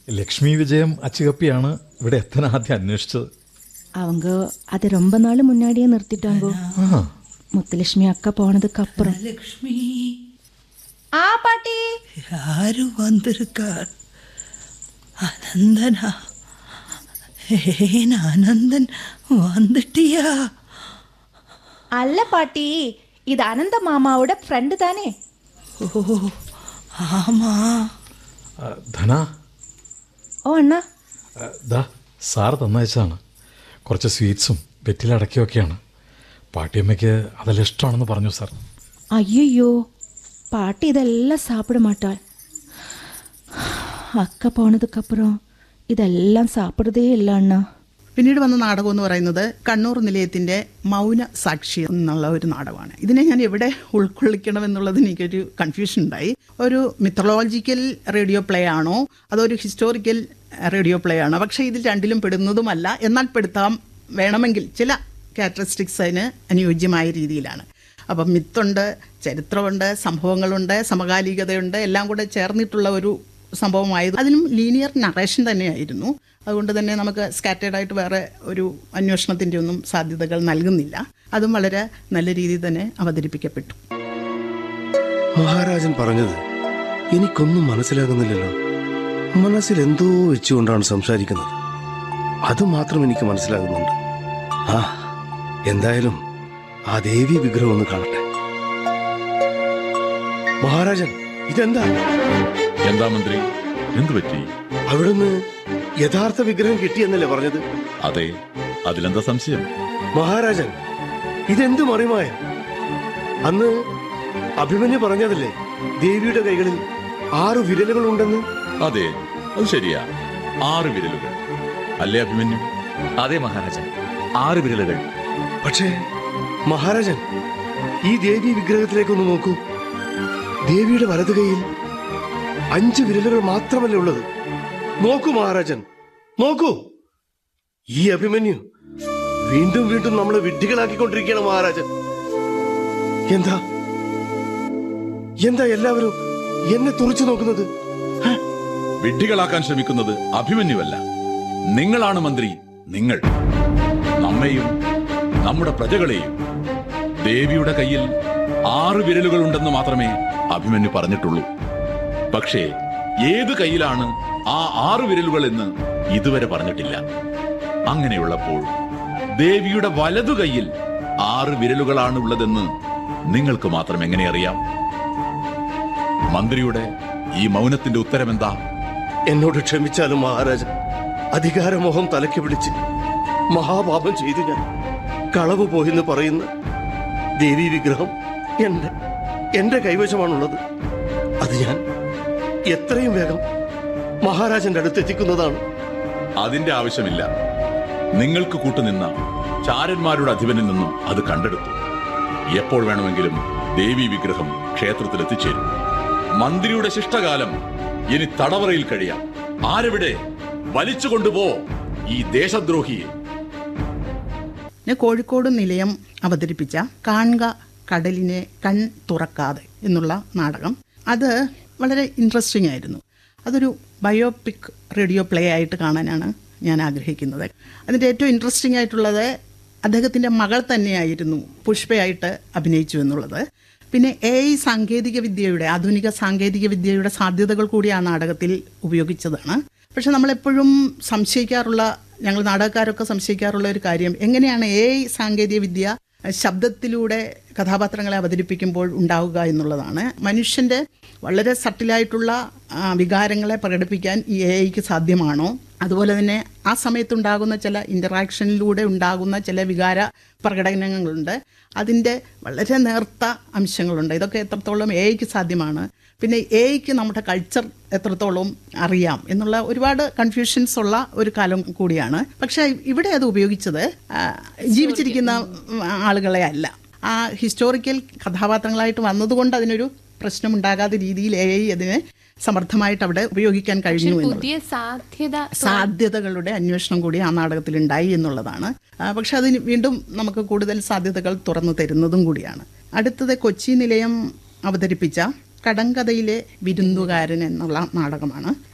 ലക്ഷ്മി വിജയം അച്ചുകപ്പിയാണ് ഇവിടെ എത്താൻ ആദ്യം അന്വേഷിച്ചത് அவங்க அது ரொம்ப நாள் முன்னாடியே நிறுத்திட்டாங்கோ ആ முத்துலட்சுமி அக்கா போனதுக்கு அப்புறம் லக்ஷ்மி ஆ பாட்டி யாரு வந்திருக்கார் அனந்தனா ஏன் அனந்தன் வந்துட்டியா அல்ல பாட்டி இது அனந்த மாமாவோட ஃப்ரெண்டு தானே ஓ ஆமா ആ, ധന ஓ அண்ணா ആ, ദാ സാർ തന്നയച്ചതാണ് കുറച്ച് സ്വീറ്റ്സും വെറ്റിലടക്കിയൊക്കെയാണ് പാട്ടിയമ്മയ്ക്ക് അതെല്ലാം ഇഷ്ടമാണെന്ന് പറഞ്ഞു സാർ ஐயோ பாட்டி இதெல்லாம் சாப்பிட மாட்டாள் அக்கா போனதுக்கு அப்புறம் இதெல்லாம் சாப்பிட்றதே இல்லை அண்ணா പിന്നീട് വന്ന നാടകം എന്ന് പറയുന്നത് കണ്ണൂർ നിലയത്തിൻ്റെ മൗന സാക്ഷി എന്നുള്ള ഒരു നാടകമാണ് ഇതിനെ ഞാൻ എവിടെ ഉൾക്കൊള്ളിക്കണം എന്നുള്ളത് എനിക്കൊരു കൺഫ്യൂഷൻ ഉണ്ടായി ഒരു മിത്തളോജിക്കൽ റേഡിയോ പ്ലേ ആണോ അതോ ഒരു ഹിസ്റ്റോറിക്കൽ റേഡിയോ പ്ലേ ആണോ പക്ഷേ ഇതിൽ രണ്ടിലും പെടുന്നതുമല്ല എന്നാൽ പെടുത്താം വേണമെങ്കിൽ ചില ക്യാരക്ടറിസ്റ്റിക്സ് അതിന് അനുയോജ്യമായ രീതിയിലാണ് അപ്പം മിത്തുണ്ട് ചരിത്രമുണ്ട് സംഭവങ്ങളുണ്ട് സമകാലികതയുണ്ട് എല്ലാം കൂടെ ചേർന്നിട്ടുള്ള ഒരു സംഭവമായത് അതിലും ലീനിയർ നറേഷൻ തന്നെയായിരുന്നു അതുകൊണ്ട് തന്നെ നമുക്ക് സ്കാറ്റേഡ് ആയിട്ട് വേറെ ഒരു അന്വേഷണത്തിൻ്റെ ഒന്നും സാധ്യതകൾ നൽകുന്നില്ല അതും വളരെ നല്ല രീതിയിൽ തന്നെ അവതരിപ്പിക്കപ്പെട്ടു മഹാരാജൻ പറഞ്ഞത് എനിക്കൊന്നും മനസ്സിലാകുന്നില്ലല്ലോ മനസ്സിൽ എന്തോ വെച്ചുകൊണ്ടാണ് സംസാരിക്കുന്നത് അത് മാത്രം എനിക്ക് മനസ്സിലാകുന്നുണ്ട് ആ എന്തായാലും ആ ദേവി വിഗ്രഹം ഒന്ന് കാണട്ടെ മഹാരാജൻ ഇതെന്താ എന്താ മന്ത്രി എന്തു പറ്റി അവിടുന്ന് യഥാർത്ഥ വിഗ്രഹം കിട്ടിയെന്നല്ലേ പറഞ്ഞത് അതെ അതിലെന്താ സംശയം മഹാരാജൻ ഇതെന്ത് മറിമായ അന്ന് അഭിമന്യു പറഞ്ഞതല്ലേ ദേവിയുടെ കൈകളിൽ ആറ് വിരലുകൾ ഉണ്ടെന്ന് അതെ അത് ശരിയാ ആറ് വിരലുകൾ അല്ലേ അഭിമന്യു അതെ മഹാരാജൻ ആറ് വിരലുകൾ പക്ഷേ മഹാരാജൻ ഈ ദേവി വിഗ്രഹത്തിലേക്കൊന്ന് നോക്കൂ ദേവിയുടെ വലതു കൈയിൽ അഞ്ച് വിരലുകൾ മാത്രമല്ലേ ഉള്ളത് നോക്കൂ മഹാരാജൻ നോക്കൂ ഈ അഭിമന്യു വീണ്ടും വീണ്ടും നമ്മളെ വിഡ്ഢികളാക്കിക്കൊണ്ടിരിക്കുകയാണ് മഹാരാജൻ എന്താ എന്താ എല്ലാവരും എന്നെ തുറച്ചു നോക്കുന്നത് വിഡ്ഢികളാക്കാൻ ശ്രമിക്കുന്നത് അഭിമന്യുവല്ല നിങ്ങളാണ് മന്ത്രി നിങ്ങൾ നമ്മെയും നമ്മുടെ പ്രജകളെയും ദേവിയുടെ കയ്യിൽ ആറ് വിരലുകൾ ഉണ്ടെന്ന് മാത്രമേ അഭിമന്യു പറഞ്ഞിട്ടുള്ളൂ പക്ഷേ ഏത് കയ്യിലാണ് ആ ആറ് വിരലുകൾ എന്ന് ഇതുവരെ പറഞ്ഞിട്ടില്ല അങ്ങനെയുള്ളപ്പോൾ ദേവിയുടെ വലതു കൈയിൽ ആറ് വിരലുകളാണ് ഉള്ളതെന്ന് നിങ്ങൾക്ക് മാത്രം എങ്ങനെ അറിയാം മന്ത്രിയുടെ ഈ മൗനത്തിന്റെ ഉത്തരമെന്താ എന്നോട് ക്ഷമിച്ചാലും മഹാരാജൻ അധികാരമോഹം തലയ്ക്ക് പിടിച്ച് മഹാപാപം ചെയ്തു ഞാൻ കളവ് പോയെന്ന് പറയുന്ന ദേവി വിഗ്രഹം എന്റെ എന്റെ കൈവശമാണുള്ളത് അത് ഞാൻ എത്രയും വേഗം മഹാരാജന്റെ അടുത്തെത്തിക്കുന്നതാണ് അതിന്റെ ആവശ്യമില്ല നിങ്ങൾക്ക് കൂട്ടുനിന്ന ചാരന്മാരുടെ അധിപനിൽ നിന്നും അത് കണ്ടെടുത്തു എപ്പോൾ വേണമെങ്കിലും ദേവി വിഗ്രഹം ക്ഷേത്രത്തിൽ എത്തിച്ചേരും മന്ത്രിയുടെ ശിഷ്ടകാലം ഇനി തടവറയിൽ കഴിയാം ആരെവിടെ വലിച്ചു കൊണ്ടുപോ ഈ ദേശദ്രോഹിയെ പിന്നെ കോഴിക്കോട് നിലയം അവതരിപ്പിച്ച കാൺക കടലിനെ കൺ തുറക്കാതെ എന്നുള്ള നാടകം അത് വളരെ ഇൻട്രസ്റ്റിംഗ് ആയിരുന്നു അതൊരു ബയോപിക് റേഡിയോ പ്ലേ ആയിട്ട് കാണാനാണ് ഞാൻ ആഗ്രഹിക്കുന്നത് അതിൻ്റെ ഏറ്റവും ഇൻട്രസ്റ്റിംഗ് ആയിട്ടുള്ളത് അദ്ദേഹത്തിൻ്റെ മകൾ തന്നെയായിരുന്നു പുഷ്പയായിട്ട് അഭിനയിച്ചു എന്നുള്ളത് പിന്നെ എ ഐ സാങ്കേതിക വിദ്യയുടെ ആധുനിക സാങ്കേതിക വിദ്യയുടെ സാധ്യതകൾ കൂടി ആ നാടകത്തിൽ ഉപയോഗിച്ചതാണ് പക്ഷെ നമ്മളെപ്പോഴും സംശയിക്കാറുള്ള ഞങ്ങൾ നാടകക്കാരൊക്കെ സംശയിക്കാറുള്ള ഒരു കാര്യം എങ്ങനെയാണ് എ ഐ സാങ്കേതിക വിദ്യ ശബ്ദത്തിലൂടെ കഥാപാത്രങ്ങളെ അവതരിപ്പിക്കുമ്പോൾ ഉണ്ടാവുക എന്നുള്ളതാണ് മനുഷ്യൻ്റെ വളരെ സട്ടിലായിട്ടുള്ള ആ, വികാരങ്ങളെ പ്രകടിപ്പിക്കാൻ ഈ എ ഐക്ക് സാധ്യമാണോ അതുപോലെ തന്നെ ആ സമയത്തുണ്ടാകുന്ന ചില ഇൻ്ററാക്ഷനിലൂടെ ഉണ്ടാകുന്ന ചില വികാര പ്രകടനങ്ങളുണ്ട് അതിൻ്റെ വളരെ നേർത്ത അംശങ്ങളുണ്ട് ഇതൊക്കെ എത്രത്തോളം എ ഐക്ക് സാധ്യമാണ് പിന്നെ എ ഐക്ക് നമ്മുടെ കൾച്ചർ എത്രത്തോളം അറിയാം എന്നുള്ള ഒരുപാട് കൺഫ്യൂഷൻസ് ഉള്ള ഒരു കാലം കൂടിയാണ് പക്ഷേ ഇവിടെ അത് ഉപയോഗിച്ചത് ആ, ജീവിച്ചിരിക്കുന്ന ഉം, ആളുകളെ അല്ല ആ ഹിസ്റ്റോറിക്കൽ കഥാപാത്രങ്ങളായിട്ട് വന്നതുകൊണ്ട് അതിനൊരു പ്രശ്നമുണ്ടാകാത്ത രീതിയിൽ എ ഐ അതിനെ സമർത്ഥമായിട്ട് അവിടെ ഉപയോഗിക്കാൻ കഴിഞ്ഞു എന്നുള്ളത് പുതിയ സാധ്യത സാധ്യതകളുടെ അന്വേഷണം കൂടി ആ നാടകത്തിൽ ഉണ്ടായി എന്നുള്ളതാണ് ആ, പക്ഷെ അതിന് വീണ്ടും നമുക്ക് കൂടുതൽ സാധ്യതകൾ തുറന്നു തരുന്നതും കൂടിയാണ് അടുത്തത് കൊച്ചി നിലയം അവതരിപ്പിച്ച കടങ്കഥയിലെ വിരുന്നുകാരൻ എന്നുള്ള നാടകമാണ്